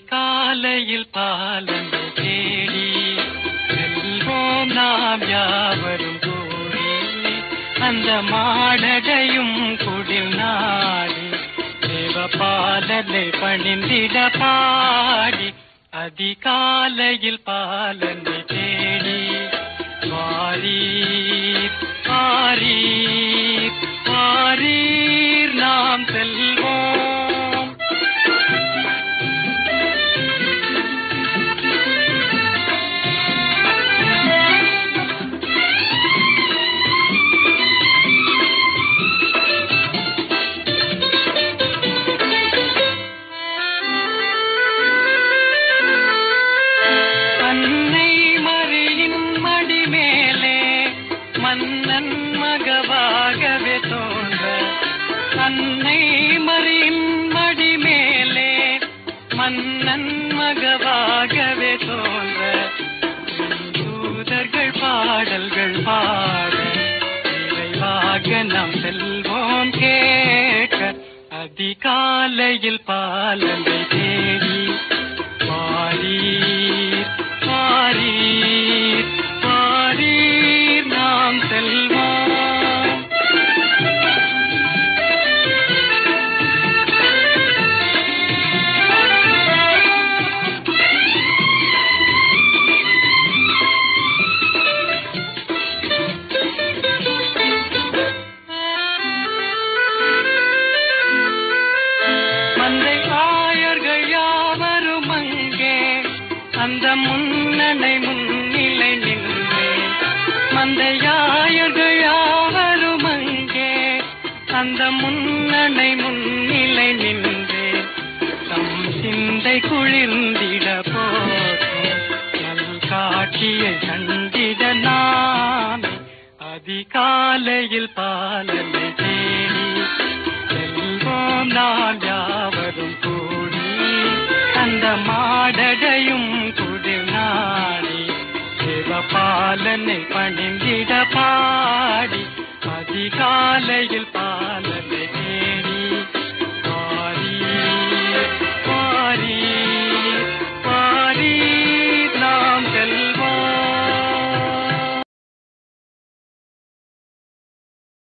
அதிகாலையில் பாலனை தேடி செல்வோம் நாம் யாவரும் கூடி அந்த மாடடையும் குடில் நாடி தேவ பாலனை பணிந்திட பாடி அதிகாலையில் பாலனை தேடி வாரீர் வாரீர் வாரீர் நாம் செல்வோம் அன்னை மறியின் மடி மேலே மன்னன் மகவாகவே தோன்ற அன்னை மறியின் மடி மேலே மன்னன் மகவாகவே தோன்ற தூதர்கள் பாடல்கள் பாட விரைவாக நாம் செல்வோம் கேட்க அதிகாலையில் பாலனை தேடி வாரீர் வாரீர் வாரீர் நாம் செல்வோம் மந்தை ஆயர்கள் யாவரும் அங்கே அந்த முன்னணை முன்னிலை நின்றே மந்தையாயர்கள் யாவரும் அங்கே அந்த முன்னணை முன்னிலை நின்றே தம் சிந்தை குளிர்ந்திட போதும் நல் காட்சியை கண்டிட நாமே அதிகாலையில் பாலனை தேடி செல்வோம் நாம் யாவரும் கூடி அந்த மாடடையும் குடில் நாடி சிவபாலனை பணிந்திட பாடி அதிகாலையில்